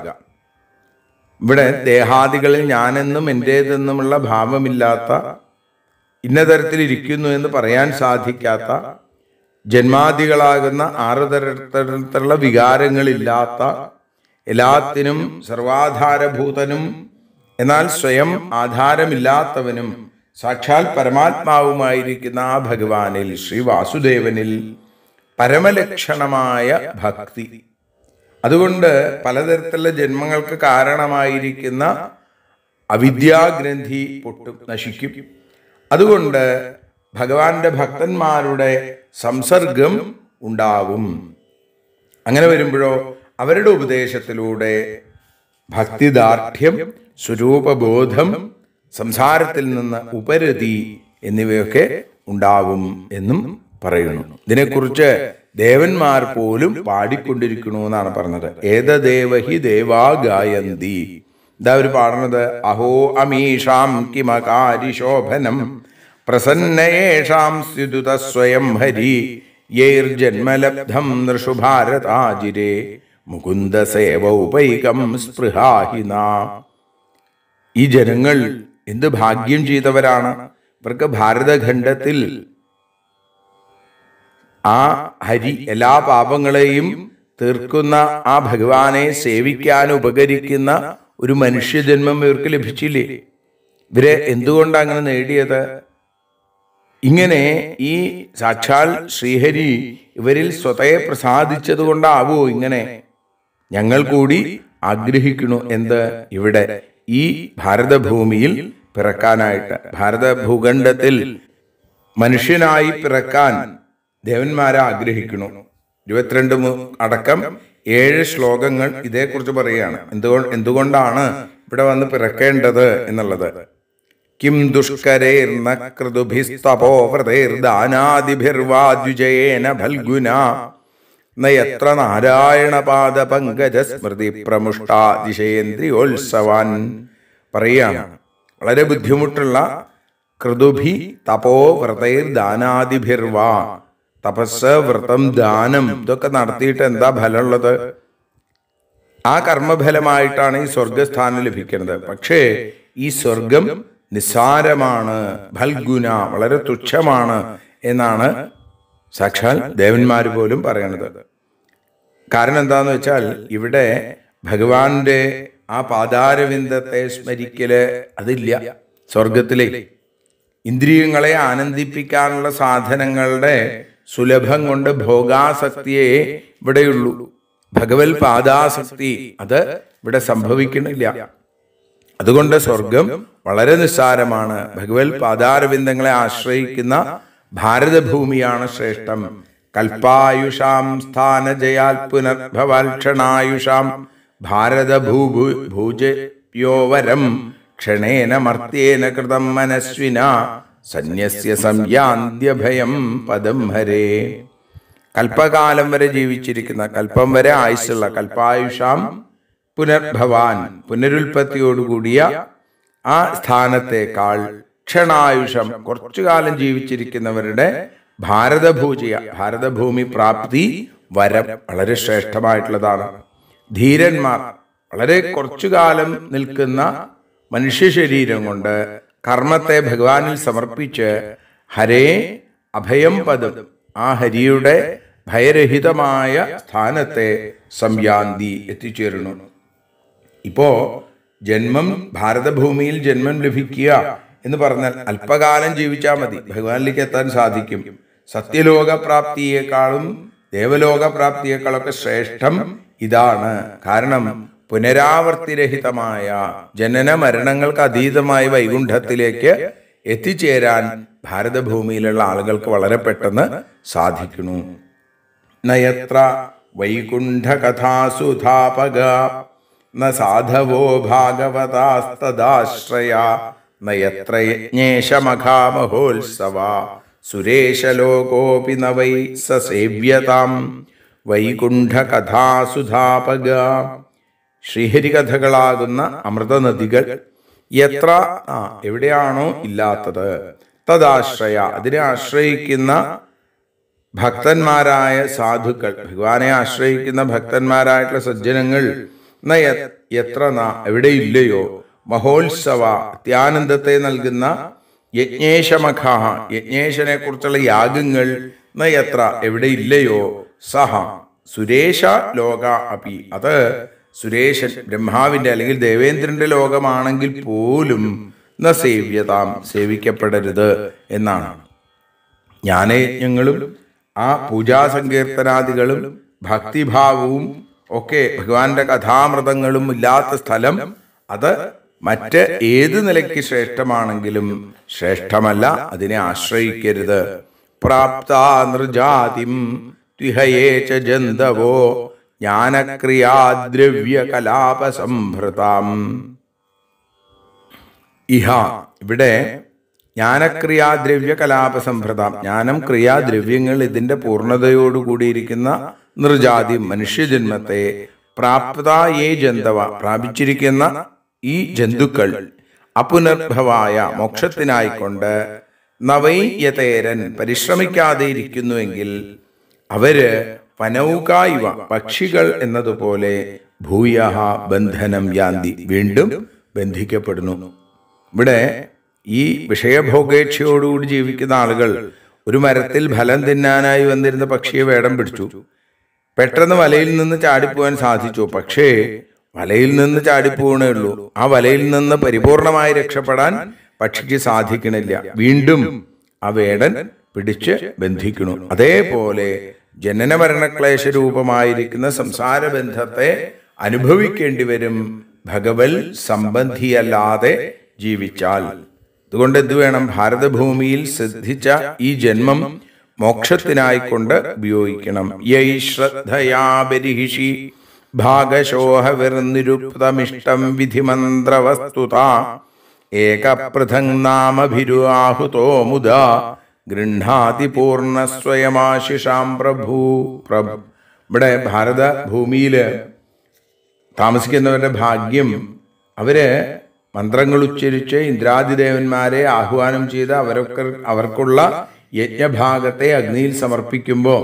S1: ഇവിടെ ദേഹാദികളിൽ ഞാനെന്നും എൻ്റേതെന്നുമുള്ള ഭാവമില്ലാത്ത ഇന്ന തരത്തിലിരിക്കുന്നു എന്ന് പറയാൻ സാധിക്കാത്ത ജന്മാദികളാകുന്ന ആറ് തരത്തിലുള്ള വികാരങ്ങളില്ലാത്ത എല്ലാത്തിനും സർവാധാരഭൂതനും എന്നാൽ സ്വയം ആധാരമില്ലാത്തവനും സാക്ഷാൽ പരമാത്മാവുമായിരിക്കുന്ന ആ ഭഗവാനിൽ ശ്രീ വാസുദേവനിൽ പരമലക്ഷണമായ ഭക്തി അതുകൊണ്ട് പലതരത്തിലുള്ള ജന്മങ്ങൾക്ക് കാരണമായിരിക്കുന്ന അവിദ്യാഗ്രന്ഥി പൊട്ടും നശിക്കും അതുകൊണ്ട് ഭഗവാന്റെ ഭക്തന്മാരുടെ സംസർഗം ഉണ്ടാവും അങ്ങനെ വരുമ്പോഴോ അവരുടെ ഉപദേശത്തിലൂടെ ഭക്തിദാർഢ്യം സ്വരൂപബോധം സംസാരത്തിൽ നിന്ന് ഉപരതി എന്നിവയൊക്കെ ഉണ്ടാവും എന്നും പറയുന്നു ഇതിനെക്കുറിച്ച് ദേവന്മാർ പോലും പാടിക്കൊണ്ടിരിക്കണു എന്നാണ് പറഞ്ഞത് ഏതദേവഹി ദേവാ ഗായന്തി ഇതാ അവർ പാടുന്നത് അഹോ അമീഷാം കിമകാരി ശോഭനം പ്രസന്നയേഷാം സ്യുതുത സ്വയം ഹരി യൈർജന്മലബ്ധം നൃഷുഭാരതാജിരേ മുകുന്ദ സേവ ഉപൈകം സ്പൃഹാഹിന ഈ ജനങ്ങൾ എന്ത് ഭാഗ്യം ചെയ്തവരാണ് ഇവർക്ക് ഭാരതഖണ്ഡത്തിൽ ആ ഹരി എല്ലാ പാപങ്ങളെയും തീർക്കുന്ന ആ ഭഗവാനെ സേവിക്കാൻ ഉപകരിക്കുന്ന ഒരു മനുഷ്യജന്മം ഇവർക്ക് ലഭിച്ചില്ലേ ഇവരെ എന്തുകൊണ്ടാണ് അങ്ങനെ നേടിയത് ഇങ്ങനെ ഈ സാക്ഷാൽ ശ്രീഹരി ഇവരിൽ സ്വതയെ പ്രസാദിച്ചത് കൊണ്ടാവോ ഇങ്ങനെ ഞങ്ങൾ കൂടി ആഗ്രഹിക്കുന്നു എന്ത് ഇവിടെ ഈ ഭാരതഭൂമിയിൽ പിറക്കാനായിട്ട് ഭാരത ഭൂഖണ്ഡത്തിൽ മനുഷ്യനായി പിറക്കാൻ ദേവന്മാരെ ആഗ്രഹിക്കുന്നു ഇരുപത്തിരണ്ട് മു- അടക്കം ഏഴ് ശ്ലോകങ്ങൾ ഇതേക്കുറിച്ച് പറയുകയാണ് എന്തുകൊണ്ട് എന്തുകൊണ്ടാണ് ഇവിടെ വന്ന് പിറക്കേണ്ടത് എന്നുള്ളത് കിം ദുഷ്കരേർന്ന കൃതുഭിസ്തപോ വ്രതേർദാനാദിഭിർവാദ്യുജയേന ഫൽഗുന നയത്ര നാരായണപാദ പങ്കജ സ്മൃതി പ്രമുഷ്ടാതിശയേന്ദ്രിയോത്സവാൻ പറയുകയാണ് വളരെ ബുദ്ധിമുട്ടുള്ള കൃതുഭി തപോ വ്രതൈർ ദാനാദിഭിർവാ തപസ് വ്രതം ദാനം ഇതൊക്കെ നടത്തിയിട്ട് എന്താ ഫലമുള്ളത് ആ കർമ്മഫലമായിട്ടാണ് ഈ സ്വർഗസ്ഥാനം ലഭിക്കുന്നത് പക്ഷേ ഈ സ്വർഗം നിസ്സാരമാണ് ഫൽഗുന വളരെ തുച്ഛമാണ് എന്നാണ് സാക്ഷാൽ ദേവന്മാർ പോലും പറയണത് കാരണം എന്താന്ന് വെച്ചാൽ ഇവിടെ ഭഗവാന്റെ ആ പാതാരവിന്ദത്തെ സ്മരിക്കല് അതില്ല സ്വർഗത്തിലെ ഇന്ദ്രിയങ്ങളെ ആനന്ദിപ്പിക്കാനുള്ള സാധനങ്ങളുടെ സുലഭം കൊണ്ട് ഭോഗാസക്തിയെ ഇവിടെയുള്ളൂ ഭഗവത് പാദാസക്തി അത് ഇവിടെ സംഭവിക്കണില്ല അതുകൊണ്ട് സ്വർഗം വളരെ നിസ്സാരമാണ് ഭഗവത് പാദാരവിന്ദങ്ങളെ ആശ്രയിക്കുന്ന ഭാരതഭൂമിയാണ് ശ്രേഷ്ഠം കൽപ്പായുഷാം സ്ഥാനജയാൽ പുനർഭവാൽക്ഷണായുഷാം ഭാരതഭൂഭു ഭൂജയോവരം ക്ഷണേന മർത്തേന കൃതം മനസ്വിന സന്യസ്യ സംയാന്ത്യഭയം പദം ഹരേ കൽപ്പകാലം വരെ ജീവിച്ചിരിക്കുന്ന കൽപ്പം വരെ ആയുസ്സുള്ള കൽപ്പായുഷാം പുനർഭവാൻ പുനരുൽപ്പത്തിയോടുകൂടിയ ആ സ്ഥാനത്തേക്കാൾ ക്ഷണായുഷം കുറച്ചു കാലം ജീവിച്ചിരിക്കുന്നവരുടെ ഭാരതഭൂജയ ഭാരതഭൂമി പ്രാപ്തി വരം വളരെ ശ്രേഷ്ഠമായിട്ടുള്ളതാണ് ധീരന്മാർ വളരെ കുറച്ചു കാലം നിൽക്കുന്ന മനുഷ്യ ശരീരം കൊണ്ട് കർമ്മത്തെ ഭഗവാനിൽ സമർപ്പിച്ച് ഹരേ അഭയം പദം ആ ഹരിയുടെ ഭയരഹിതമായ സ്ഥാനത്തെ സംയാന്തി എത്തിച്ചേരുന്നു ഇപ്പോ ജന്മം ഭാരതഭൂമിയിൽ ജന്മം ലഭിക്കുക എന്ന് പറഞ്ഞാൽ അല്പകാലം ജീവിച്ചാൽ മതി ഭഗവാനിലേക്ക് എത്താൻ സാധിക്കും സത്യലോക പ്രാപ്തിയേക്കാളും ദേവലോക പ്രാപ്തിയേക്കാളൊക്കെ ശ്രേഷ്ഠം ഇതാണ് കാരണം പുനരാവർത്തിരഹിതമായ ജനന മരണങ്ങൾക്ക് അതീതമായ വൈകുണ്ഠത്തിലേക്ക് എത്തിച്ചേരാൻ ഭാരതഭൂമിയിലുള്ള ആളുകൾക്ക് വളരെ പെട്ടെന്ന് സാധിക്കുന്നു നയത്ര വൈകുണ്ഠകഥാസുധാപക ന സാധവോ ഭാഗവതാസ്തദാശ്രയ നയത്ര യജ്ഞേശമഖാമഹോത്സവ സുരേശലോകോപി ന വൈ സേവ്യതാം വൈകുണ്ഠകഥാസുധാപക ശ്രീഹരികഥകളാകുന്ന അമൃതനദികൾ എത്ര ആ എവിടെയാണോ ഇല്ലാത്തത് തദാശ്രയ അതിനെ ആശ്രയിക്കുന്ന ഭക്തന്മാരായ സാധുക്കൾ ഭഗവാനെ ആശ്രയിക്കുന്ന ഭക്തന്മാരായിട്ടുള്ള സജ്ജനങ്ങൾ ന യ- എത്ര ന എവിടെയില്ലയോ മഹോത്സവ അത്യാനന്ദത്തെ നൽകുന്ന യജ്ഞേശമഖ യജ്ഞേശനെ കുറിച്ചുള്ള യാഗങ്ങൾ ന എത്ര എവിടെയില്ലയോ സഹ സുരേഷ ലോക അപി അത് സുരേഷൻ ബ്രഹ്മാവിന്റെ അല്ലെങ്കിൽ ദേവേന്ദ്രന്റെ ലോകമാണെങ്കിൽ പോലും ന സേവ്യതാം സേവിക്കപ്പെടരുത് എന്നാണ് ജ്ഞാനയജ്ഞങ്ങളും ആ പൂജാ സങ്കീർത്തനാദികളും ഭക്തിഭാവവും ഒക്കെ ഭഗവാന്റെ കഥാമൃതങ്ങളും ഇല്ലാത്ത സ്ഥലം അത് മറ്റ് ഏത് നിലയ്ക്ക് ശ്രേഷ്ഠമാണെങ്കിലും ശ്രേഷ്ഠമല്ല അതിനെ ആശ്രയിക്കരുത് പ്രാപ്താ നൃജാതിം ത്വിഹയേ ച ജന്തവോ ജ്ഞാനക്രിയാദ്രവ്യ കലാപസംഭൃതാം ഇഹ ഇവിടെ ജ്ഞാനക്രിയാദ്രവ്യ കലാപസംഭൃതം ജ്ഞാനം ക്രിയാദ്രവ്യങ്ങൾ ഇതിന്റെ പൂർണ്ണതയോടുകൂടിയിരിക്കുന്ന നൃജാതി മനുഷ്യജന്മത്തെ പ്രാപ്തായേ ജന്തവ പ്രാപിച്ചിരിക്കുന്ന ഈ ജന്തുക്കൾ അപുനർഭവായ മോക്ഷത്തിനായിക്കൊണ്ട് നവൈയതേരൻ പരിശ്രമിക്കാതെ ഇരിക്കുന്നുവെങ്കിൽ അവര് പനൗക ഇവ പക്ഷികൾ എന്നതുപോലെ ഭൂയ ബന്ധനം യാന്തി വീണ്ടും ബന്ധിക്കപ്പെടുന്നു ഇവിടെ ഈ വിഷയഭോഗേക്ഷയോടുകൂടി ജീവിക്കുന്ന ആളുകൾ ഒരു മരത്തിൽ ഫലം തിന്നാനായി വന്നിരുന്ന പക്ഷിയെ വേടം പിടിച്ചു പെട്ടെന്ന് വലയിൽ നിന്ന് ചാടിപ്പോവാൻ സാധിച്ചു പക്ഷേ വലയിൽ നിന്ന് ചാടിപ്പോകണേ ഉള്ളൂ ആ വലയിൽ നിന്ന് പരിപൂർണമായി രക്ഷപ്പെടാൻ പക്ഷിക്ക് സാധിക്കണില്ല വീണ്ടും ആ വേടൻ പിടിച്ച് ബന്ധിക്കുന്നു അതേപോലെ ജനന മരണക്ലേശ രൂപമായിരിക്കുന്ന സംസാര ബന്ധത്തെ അനുഭവിക്കേണ്ടി വരും ഭഗവൽ സംബന്ധിയല്ലാതെ ജീവിച്ചാൽ അതുകൊണ്ട് എന്ത് വേണം ഭാരതഭൂമിയിൽ സിദ്ധിച്ച ഈ ജന്മം മോക്ഷത്തിനായിക്കൊണ്ട് ഉപയോഗിക്കണം യൈ ശ്രദ്ധയാ ബരിഹിഷി ഭാഗശോഹവിർനിരുപ്തമിഷ്ടം വിധിമന്ത്രവസ്തുത ഏകപൃഥങ് നാമഭിരുആഹുതോ മുദാ ഗൃഹാതി പൂർണ്ണ സ്വയമാശിഷാം പ്രഭു പ്രഭു ഇവിടെ ഭാരത ഭൂമിയില് താമസിക്കുന്നവരുടെ ഭാഗ്യം അവര് മന്ത്രങ്ങൾ ഉച്ചരിച്ച് ഇന്ദ്രാദിദേവന്മാരെ ആഹ്വാനം ചെയ്ത് അവരൊക്കെ അവർക്കുള്ള യജ്ഞഭാഗത്തെ അഗ്നിയിൽ സമർപ്പിക്കുമ്പോൾ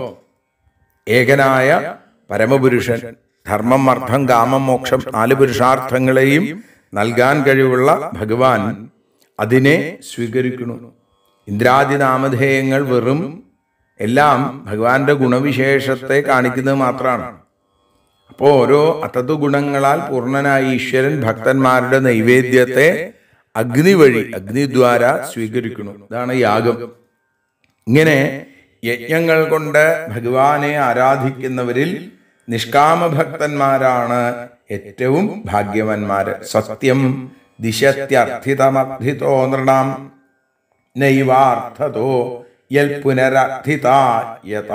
S1: ഏകനായ പരമപുരുഷൻ ധർമ്മം അർത്ഥം കാമം മോക്ഷം നാല് പുരുഷാർത്ഥങ്ങളെയും നൽകാൻ കഴിവുള്ള ഭഗവാൻ അതിനെ സ്വീകരിക്കുന്നു ഇന്ദ്രാദി നാമധേയങ്ങൾ വെറും എല്ലാം ഭഗവാന്റെ ഗുണവിശേഷത്തെ കാണിക്കുന്നത് മാത്രമാണ് അപ്പോൾ ഓരോ അതത് ഗുണങ്ങളാൽ പൂർണ്ണനായ ഈശ്വരൻ ഭക്തന്മാരുടെ നൈവേദ്യത്തെ അഗ്നി വഴി അഗ്നിദ്വാര സ്വീകരിക്കുന്നു ഇതാണ് യാഗം ഇങ്ങനെ യജ്ഞങ്ങൾ കൊണ്ട് ഭഗവാനെ ആരാധിക്കുന്നവരിൽ നിഷ്കാമ ഭക്തന്മാരാണ് ഏറ്റവും ഭാഗ്യവന്മാര് സത്യം ദിശത്യർത്ഥിതമർത്ഥിതോ നൃണാം നൈവാർത്ഥതോ യൽ പുനരർത്ഥിതായത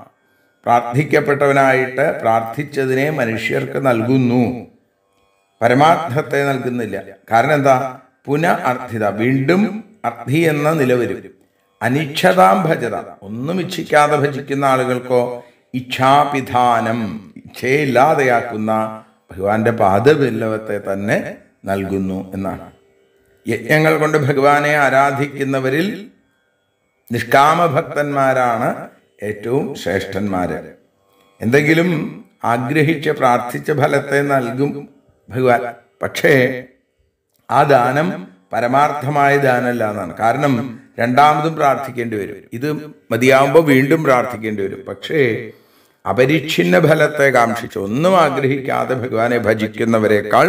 S1: പ്രാർത്ഥിക്കപ്പെട്ടവനായിട്ട് പ്രാർത്ഥിച്ചതിനെ മനുഷ്യർക്ക് നൽകുന്നു പരമാർത്ഥത്തെ നൽകുന്നില്ല കാരണം എന്താ പുന അർത്ഥിത വീണ്ടും അർത്ഥി എന്ന നില വരും അനിച്ഛതാം ഭജത ഒന്നും ഇച്ഛിക്കാതെ ഭജിക്കുന്ന ആളുകൾക്കോ ഇച്ഛാപിധാനം ഇച്ഛയില്ലാതെയാക്കുന്ന ഭഗവാന്റെ പാദവില്ലവത്തെ തന്നെ നൽകുന്നു എന്നാണ് യജ്ഞങ്ങൾ കൊണ്ട് ഭഗവാനെ ആരാധിക്കുന്നവരിൽ നിഷ്കാമ ഭക്തന്മാരാണ് ഏറ്റവും ശ്രേഷ്ഠന്മാര് എന്തെങ്കിലും ആഗ്രഹിച്ച് പ്രാർത്ഥിച്ച ഫലത്തെ നൽകും ഭഗവാൻ പക്ഷേ ആ ദാനം പരമാർത്ഥമായ ദാനമല്ല എന്നാണ് കാരണം രണ്ടാമതും പ്രാർത്ഥിക്കേണ്ടി വരും ഇത് മതിയാവുമ്പോൾ വീണ്ടും പ്രാർത്ഥിക്കേണ്ടി വരും പക്ഷേ അപരിച്ഛിന്ന ഫലത്തെ കാക്ഷിച്ച് ഒന്നും ആഗ്രഹിക്കാതെ ഭഗവാനെ ഭജിക്കുന്നവരെക്കാൾ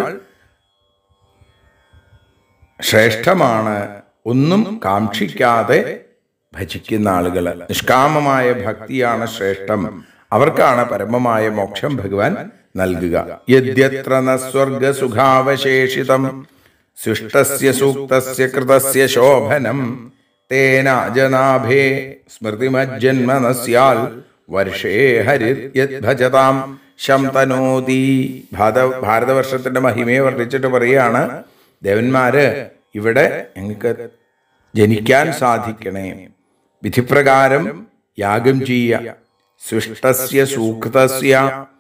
S1: ശ്രേഷ്ഠമാണ് ഒന്നും കാക്ഷിക്കാതെ ഭജിക്കുന്ന ആളുകൾ നിഷ്കാമമായ ഭക്തിയാണ് ശ്രേഷ്ഠം അവർക്കാണ് പരമമായ മോക്ഷം ഭഗവാൻ നൽകുക യദ്യത്ര ന സ്വർഗ സുഖാവശേഷിതം സൃഷ്ടസ്യ സൂക്തസ്യ കൃതസ്യ ശോഭനം തേന ജനാഭേ സ്മൃതിമജ്ജന്മ നസ്യാൽ വർഷേ ഹരിത് ഭജതാം ശം തനോതി ഭാരത ഭാരതവർഷത്തിന്റെ മഹിമയെ വർണ്ണിച്ചിട്ട് പറയുകയാണ് ദേവന്മാര് ഇവിടെ ഞങ്ങൾക്ക് ജനിക്കാൻ സാധിക്കണേ വിധിപ്രകാരം യാഗം ചെയ്യുക സൃഷ്ടസ്യ സൂക്തസ്യ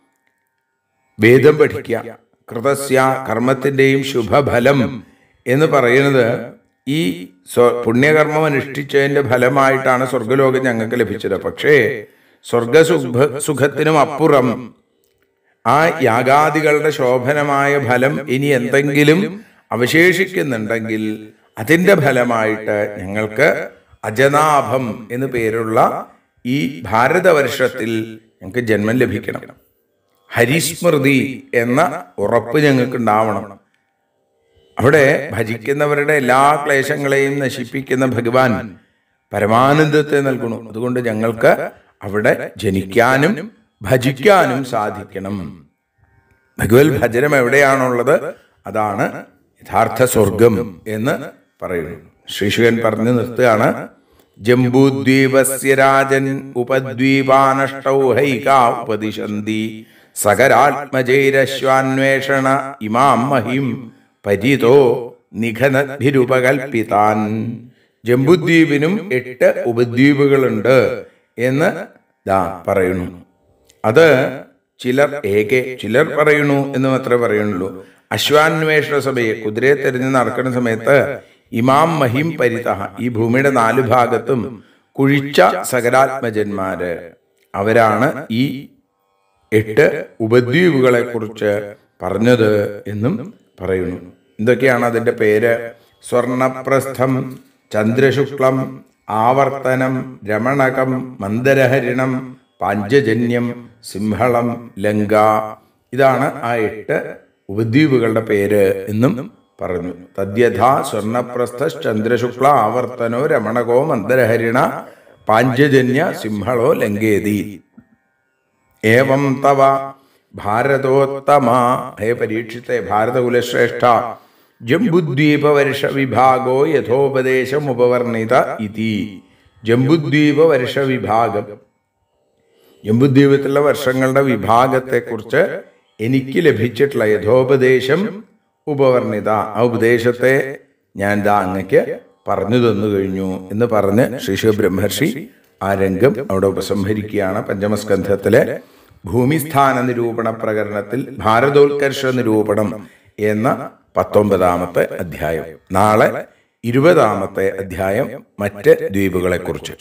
S1: വേദം പഠിക്കുക കൃതസ്യ കർമ്മത്തിന്റെയും ശുഭഫലം എന്ന് പറയുന്നത് ഈ സ്വ- പുണ്യകർമ്മം അനുഷ്ഠിച്ചതിന്റെ ഫലമായിട്ടാണ് സ്വർഗലോകം ഞങ്ങൾക്ക് ലഭിച്ചത് പക്ഷേ സ്വർഗസുഖ സുഖത്തിനും അപ്പുറം ആ യാഗാദികളുടെ ശോഭനമായ ഫലം ഇനി എന്തെങ്കിലും അവശേഷിക്കുന്നുണ്ടെങ്കിൽ അതിന്റെ ഫലമായിട്ട് ഞങ്ങൾക്ക് അജനാഭം എന്ന് പേരുള്ള ഈ ഭാരതവർഷത്തിൽ ഞങ്ങൾക്ക് ജന്മം ലഭിക്കണം ഹരിസ്മൃതി എന്ന ഉറപ്പ് ഞങ്ങൾക്ക് ഉണ്ടാവണം അവിടെ ഭജിക്കുന്നവരുടെ എല്ലാ ക്ലേശങ്ങളെയും നശിപ്പിക്കുന്ന ഭഗവാൻ പരമാനന്ദത്തെ നൽകുന്നു അതുകൊണ്ട് ഞങ്ങൾക്ക് അവിടെ ജനിക്കാനും ഭജിക്കാനും സാധിക്കണം ഭഗവത് ഭജനം എവിടെയാണുള്ളത് അതാണ് യഥാർത്ഥ സ്വർഗം എന്ന് പറയുന്നു ശ്രീശുകൻ പറഞ്ഞു നിർത്തുകയാണ് ജംബൂദ്വീപസ്യ രാജൻ ഉപദ്വീപാനഷ്ടൗ ഹൈകാ ഉപദിശന്തി സകരാത്മജൈരശ്വാന്വേഷണ ഇമാം മഹിം പരിതോ നിഘനഭിരുപകൽപ്പിതാൻ ജംബുദ്വീപിനും എട്ട് ഉപദ്വീപുകളുണ്ട് എന്ന് ദാ പറയുന്നു അത് ചിലർ ഏകെ ചിലർ പറയുന്നു എന്ന് മാത്രമേ പറയുന്നുള്ളൂ അശ്വാന്വേഷണ സഭയെ കുതിരയെ തെരഞ്ഞു നടക്കുന്ന സമയത്ത് ഇമാം മഹിം പരിത ഈ ഭൂമിയുടെ നാലു ഭാഗത്തും കുഴിച്ച സകലാത്മജന്മാര് അവരാണ് ഈ എട്ട് ഉപദ്വീപുകളെ കുറിച്ച് പറഞ്ഞത് എന്നും പറയുന്നു എന്തൊക്കെയാണ് അതിന്റെ പേര് സ്വർണപ്രസ്ഥം ചന്ദ്രശുക്ലം ആവർത്തനം രമണകം മന്ദരഹരിണം പാഞ്ചജന്യം സിംഹളം ലങ്ക ഇതാണ് ആ എട്ട് ഉപദ്വീപുകളുടെ പേര് എന്നും പറഞ്ഞു തദ്യഥാ സ്വർണപ്രസ്ഥ ചന്ദ്രശുക്ല ആവർത്തനോ രമണകോ മന്ദരഹരിണ പാഞ്ചജന്യ സിംഹളോ ലങ്കേതി ഏവം തവ ഭാരതോത്തമ ഹേ പരീക്ഷിത്തെ ഭാരതകുലശ്രേഷ്ഠ ജംബുദ്വീപവർഷ വിഭാഗോ യഥോപദേശമുപവർണിത ഇതി ജംബുദ്വീപവർഷ വിഭാഗം ജംബുദ്വീപത്തിലെ വർഷങ്ങളുടെ വിഭാഗത്തെക്കുറിച്ച് എനിക്ക് ലഭിച്ചിട്ടുള്ള യഥോപദേശം ഉപവർണിത ആ ഉപദേശത്തെ ഞാൻ ദാ അങ്ങക്ക് പറഞ്ഞു തന്നു കഴിഞ്ഞു എന്ന് പറഞ്ഞ് ശ്രീ ബ്രഹ്മർഷി ആ രംഗം അവിടെ ഉപസംഹരിക്കുകയാണ് പഞ്ചമസ്കന്ധത്തിലെ ഭൂമിസ്ഥാന നിരൂപണ പ്രകരണത്തിൽ ഭാരതോത്കർഷ നിരൂപണം എന്ന പത്തൊമ്പതാമത്തെ അധ്യായം നാളെ ഇരുപതാമത്തെ അധ്യായം മറ്റ് ദ്വീപുകളെക്കുറിച്ച്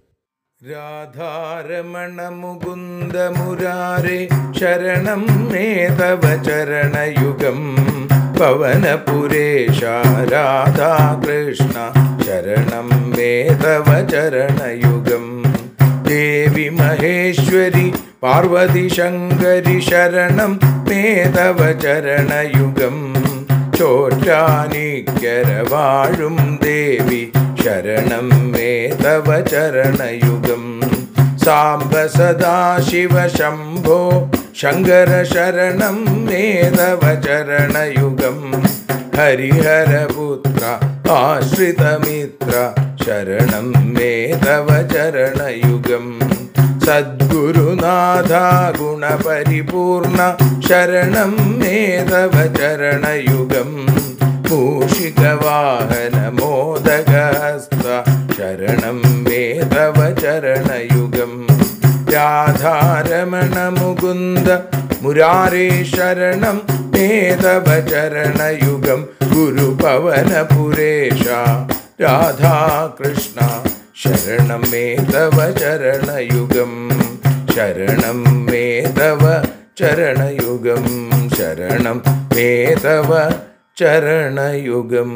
S1: രാധാരമണ മുകുന്ദ മുരാരെ ശരണം മേതവ ചരണയുഗം പവനപുരേശ രാധാകൃഷ്ണ ശരണം മേതവ ചരണയുഗം ദേവി മഹേശ്വരി പാർവതി ശങ്കരി ശരണം മേതവ ചരണയുഗം ചോറ്റാനിക്കര വാഴും ദേവി ശരണം മേതവ ചരണയുഗം സാംബ സദാശിവ ശംഭോ ശങ്കര ശരണം മേതവ ചരണയുഗം ഹരിഹരപുത്ര ആശ്രിതമിത്ര ശരണം മേതവ ചരണയുഗം സദ്ഗുരുനാഥ ഗുണപരിപൂർണ ശരണം മേതവ ചരണയുഗം മൂഷികവാഹന മോദകസ്ത ശരണം മേതവ ചരണയുഗം രാധാരമണ മുകുന്ദ മുരാരേ ശരണം മേതവ ചരണയുഗം ഗുരുപവനപുരേശ രാധാകൃഷ്ണ ശരണം മേതവ ചരണയുഗം ശരണം മേതവ ചരണയുഗം ശരണം മേതവ ചരണയുഗം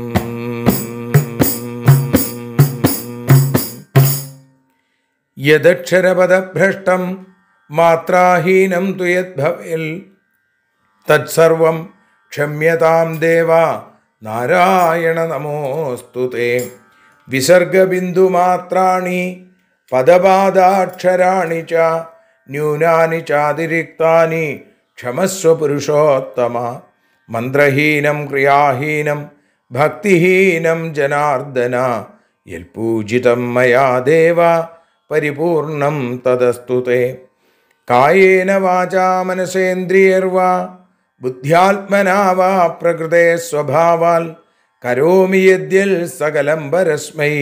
S1: യദക്ഷരപദഭ്രഷ്ടം മാത്രാഹീനം തു യദ്ഭവേൽ തത്സർവം ക്ഷമ്യതാം ദേവ നാരായണ നമോസ്തു തേ വിസർഗബിന്ദുമാത്രാണി പദപാദാക്ഷരാണി ച ന്യൂനാനി ചാതിരിക്താനി ക്ഷമസ്വ പുരുഷോത്തമ മന്ത്രഹീനം ക്രിയാഹീനം ഭക്തിഹീനം ജനാർദ്ദന യൽപൂജിതം മയാ ദേവ പരിപൂർണം തദസ്തു തേ കായേന വാചാ മനസേന്ദ്രിയർവാ ബുദ്ധ്യാത്മനാ വാ പ്രകൃതേ സ്വഭാവാൽ കരോമി യദ്യൽ സകലം പരസ്മൈ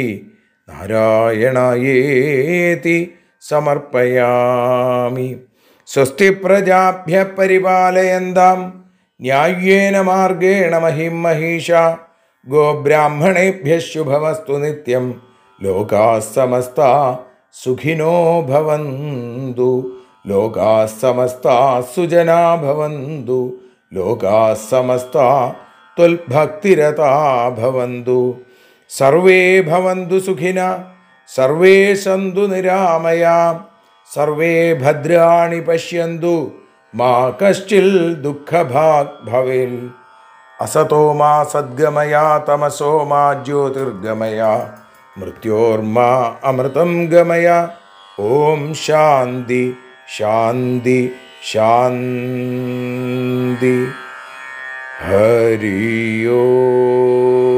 S1: നാരായണയേതി സമർപ്പയാമി സ്വസ്തി പ്രജാഭ്യ പരിപാലയന്താം ന്യായേന മാർഗേണ മഹിം മഹീഷ ഗോബ്രാഹ്മണേഭ്യ ശുഭമസ്തു നിത്യം ലോകാ സമസ്ത സുഖിനോ ഭവന്തു ലോകാ സമസ്ത സുജനാ ഭവന്തു ലോകാ സമസ്ത ത്വൽഭക്തിരതാ ഭവന്തു സർവേ ഭവന്തു സുഖിന സർവേ സന്തു നിരാമയാ സർവേ ഭദ്രാണി പശ്യന്തു മാ കശ്ചിൽ ദുഃഖഭാഗ് ഭവേൽ അസതോ മാ സദ്ഗമയാ തമസോ മാ ജ്യോതിർഗമയ മൃത്യോർമാ അമൃതം ഗമയ ഓം ശാന്തി ശാന്തി ശാന്തി ഹരിയോ